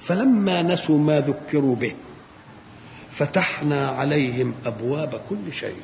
فلما نسوا ما ذكروا به فتحنا عليهم ابواب كل شيء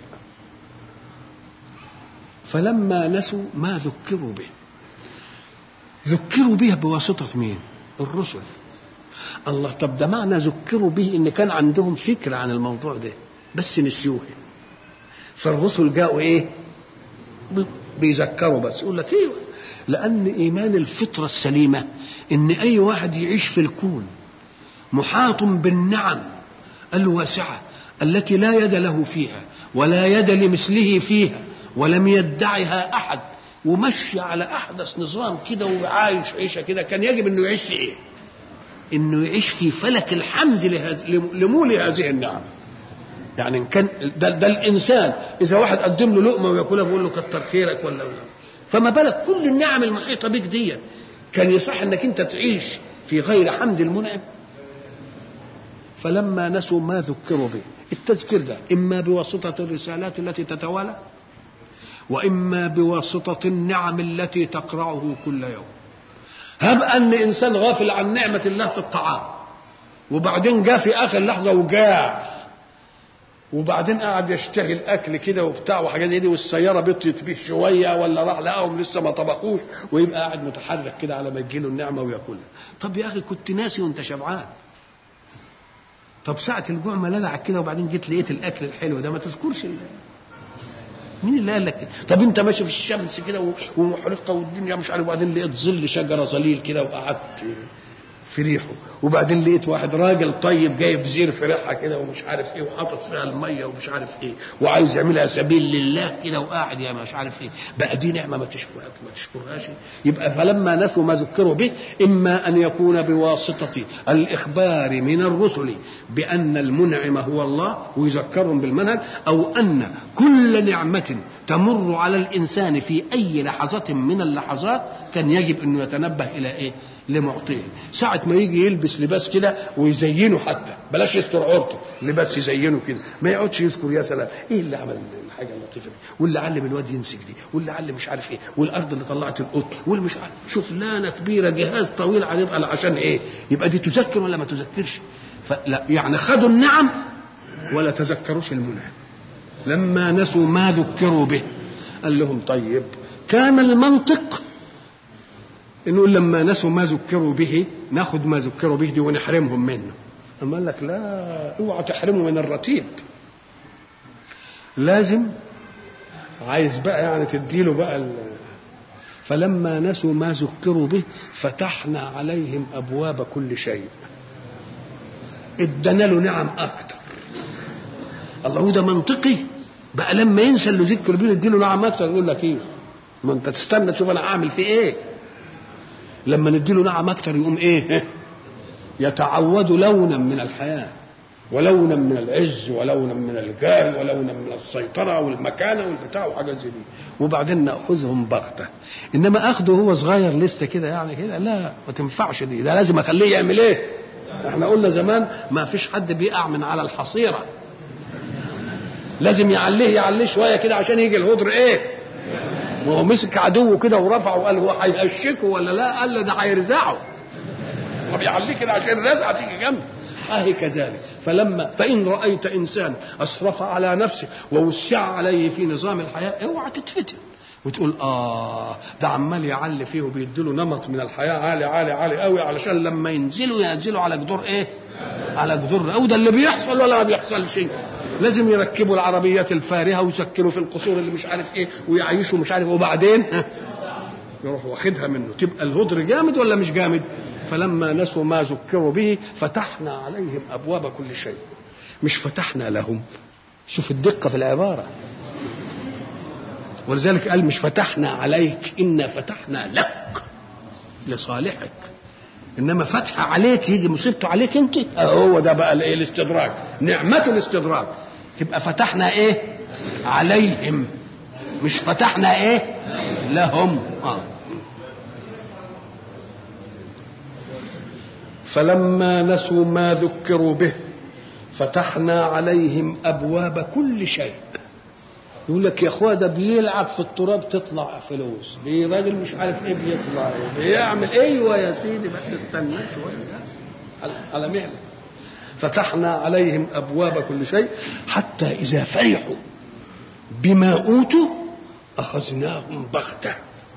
فلما نسوا ما ذكروا به ذكروا به بواسطة مين الرسل الله طب ده معنى ذكروا به ان كان عندهم فكرة عن الموضوع ده بس نسيوه فالرسل جاءوا ايه بيذكروا بس يقول لك ايوه لان ايمان الفطرة السليمة ان اي واحد يعيش في الكون محاط بالنعم الواسعة التي لا يد له فيها ولا يد لمثله فيها ولم يدعها احد ومشي على احدث نظام كده وعايش عيشه كده كان يجب انه يعيش في ايه؟ انه يعيش في فلك الحمد لمول هذه النعم. يعني ان كان ده, ده الانسان اذا واحد قدم له لقمه وياكلها بيقول له كتر خيرك ولا فما بالك كل النعم المحيطه بك دي كان يصح انك انت تعيش في غير حمد المنعم فلما نسوا ما ذكروا به التذكير ده اما بواسطه الرسالات التي تتوالى واما بواسطه النعم التي تقرعه كل يوم هب ان انسان غافل عن نعمه الله في الطعام وبعدين جاء في اخر لحظه وجاع وبعدين قعد يشتهي الاكل كده وبتاع وحاجات زي دي والسياره بطيت بيه شويه ولا راح لقاهم لسه ما طبخوش ويبقى قاعد متحرك كده على ما تجيله النعمه وياكلها طب يا اخي كنت ناسي وانت شبعان طب ساعة الجوع ما لدعك كده وبعدين جيت لقيت الأكل الحلو ده ما تذكرش الله مين اللي قال لك كده؟ طب انت ماشي في الشمس كده ومحرقه والدنيا مش عارف وبعدين لقيت ظل شجره ظليل كده وقعدت في ريحه وبعدين لقيت واحد راجل طيب جايب زير في ريحها كده ومش عارف ايه وحاطط فيها الميه ومش عارف ايه وعايز يعملها سبيل لله كده وقاعد يا مش عارف ايه بقى دي نعمه ما تشكرها ما تشكرهاش يبقى فلما نسوا ما ذكروا به اما ان يكون بواسطه الاخبار من الرسل بان المنعم هو الله ويذكرهم بالمنهج او ان كل نعمه تمر على الانسان في اي لحظه من اللحظات كان يجب انه يتنبه الى ايه لمعطيه ساعة ما يجي يلبس لباس كده ويزينه حتى بلاش يستر عورته لباس يزينه كده ما يقعدش يذكر يا سلام ايه اللي عمل الحاجه اللطيفه دي واللي علم الواد ينسج دي واللي علم مش عارف ايه والارض اللي طلعت القط واللي مش عارف شغلانه كبيره جهاز طويل هنبقى عشان ايه يبقى دي تذكر ولا ما تذكرش فلا يعني خدوا النعم ولا تذكروش المنعم لما نسوا ما ذكروا به قال لهم طيب كان المنطق نقول لما نسوا ما ذكروا به ناخد ما ذكروا به دي ونحرمهم منه أما قال لك لا اوعى تحرموا من الرتيب لازم عايز بقى يعني تديله بقى ال... فلما نسوا ما ذكروا به فتحنا عليهم ابواب كل شيء ادانا له نعم اكتر الله ده منطقي بقى لما ينسى اللي ذكر بيه نديله نعم اكتر يقول لك ايه ما انت تستنى تشوف انا اعمل فيه ايه لما نديله نعم اكتر يقوم ايه يتعود لونا من الحياه ولونا من العز ولونا من الجاه ولونا من السيطره والمكانه والبتاع وحاجات زي دي وبعدين ناخذهم بغته انما اخده هو صغير لسه كده يعني كده لا ما تنفعش دي ده لازم اخليه يعمل ايه احنا قلنا زمان ما فيش حد بيقع من على الحصيره لازم يعليه يعليه شويه كده عشان يجي الهدر ايه وهو مسك عدوه كده ورفعه وقال هو هيهشكه ولا لا قال له ده هيرزعه هو بيعليه كده عشان الرزعه تيجي جنبه اهي كذلك فلما فان رايت انسان اسرف على نفسه ووسع عليه في نظام الحياه اوعى تتفتن وتقول اه ده عمال يعلي فيه وبيديله نمط من الحياه عالي عالي عالي قوي علشان لما ينزلوا ينزلوا على جدور ايه؟ على جدور او ده اللي بيحصل ولا ما بيحصل شيء لازم يركبوا العربيات الفارهه ويسكنوا في القصور اللي مش عارف ايه ويعيشوا مش عارف وبعدين يروح واخدها منه تبقى الهدر جامد ولا مش جامد؟ فلما نسوا ما ذكروا به فتحنا عليهم ابواب كل شيء مش فتحنا لهم شوف الدقه في العباره ولذلك قال مش فتحنا عليك انا فتحنا لك لصالحك انما فتح عليك يجي مصيبته عليك انت هو ده بقى الايه الاستدراك نعمه الاستدراك تبقى فتحنا ايه عليهم مش فتحنا ايه لهم آه. فلما نسوا ما ذكروا به فتحنا عليهم ابواب كل شيء يقول لك يا اخويا ده بيلعب في التراب تطلع فلوس راجل مش عارف ايه بيطلع ايه بيعمل ايوه يا سيدي ما تستناش شويه على مهله فتحنا عليهم ابواب كل شيء حتى اذا فرحوا بما اوتوا اخذناهم بغته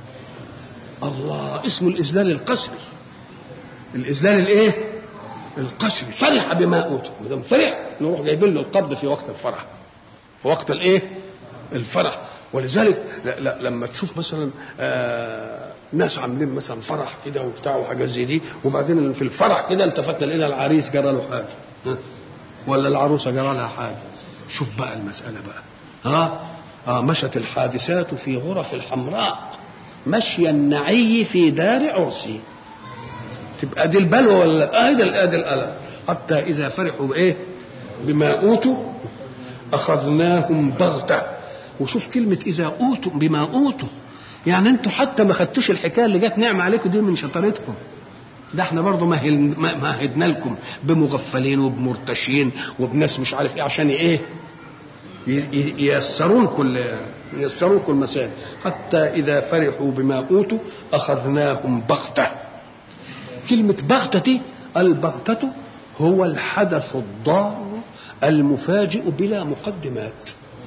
الله اسمه الاذلال القسري الاذلال الايه القسري فرح بما اوتوا ما دام فرح نروح جايبين له القبض في وقت الفرح في وقت الايه الفرح ولذلك لا لا لما تشوف مثلا آه ناس عاملين مثلا فرح كده وبتاع وحاجات زي دي وبعدين في الفرح كده التفتنا لقينا العريس جرى له حاجه ها؟ ولا العروسه جرى لها حاجه شوف بقى المساله بقى ها آه مشت الحادثات في غرف الحمراء مشي النعي في دار عرسي تبقى دي البلوى ولا ادي ادي الالم حتى اذا فرحوا بايه بما اوتوا اخذناهم بغته وشوف كلمه اذا اوتوا بما اوتوا يعني انتوا حتى ما خدتوش الحكايه اللي جت نعمه عليكم دي من شطارتكم ده احنا برضه مهدنا لكم بمغفلين وبمرتشين وبناس مش عارف ايه عشان ايه ييسرون كل ييسرون كل مسائل حتى اذا فرحوا بما اوتوا اخذناهم بغته كلمه بغته دي البغته هو الحدث الضار المفاجئ بلا مقدمات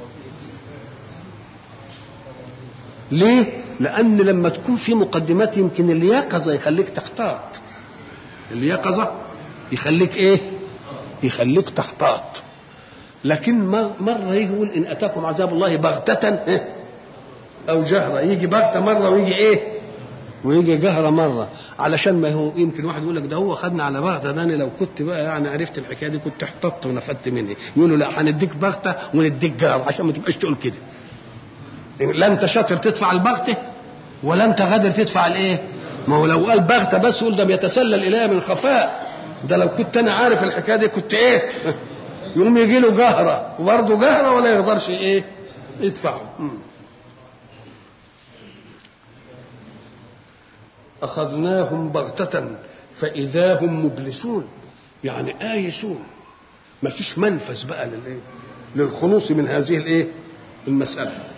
ليه لان لما تكون في مقدمات يمكن اليقظه يخليك تحتاط اليقظه يخليك ايه يخليك تحتاط لكن مرة يجي يقول إن أتاكم عذاب الله بغتة أو جهرة يجي بغتة مرة ويجي إيه ويجي جهرة مرة علشان ما هو يمكن واحد يقول لك ده هو خدنا على بغتة ده أنا لو كنت بقى يعني عرفت الحكاية دي كنت احتطت ونفدت مني يقولوا لا هنديك بغتة ونديك جهرة عشان ما تبقاش تقول كده لا أنت شاطر تدفع البغتة ولا أنت غادر تدفع الإيه ما هو لو قال بغتة بس يقول ده بيتسلل إليها من خفاء ده لو كنت أنا عارف الحكاية دي كنت إيه يقوم يجي له جهرة وبرضه جهرة ولا يقدرش ايه يدفعه أخذناهم بغتة فإذا هم مبلسون يعني آيسون ما فيش منفذ بقى للإيه للخلوص من هذه الإيه المسألة